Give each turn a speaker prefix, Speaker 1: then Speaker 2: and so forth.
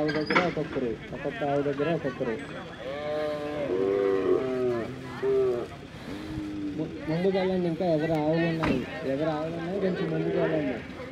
Speaker 1: ఆవు దగ్గర ఒక్కొక్కరు ఒక్కొక్క ఆవు దగ్గర ఒక్కొక్కరు ము- ముందుకు వెళ్ళండి ఇంకా ఎవరు ఆవులు ఉన్నాయి ఎవరు ఆవులు ఉన్నాయి కొంచెం ముందుకు వెళ్ళండి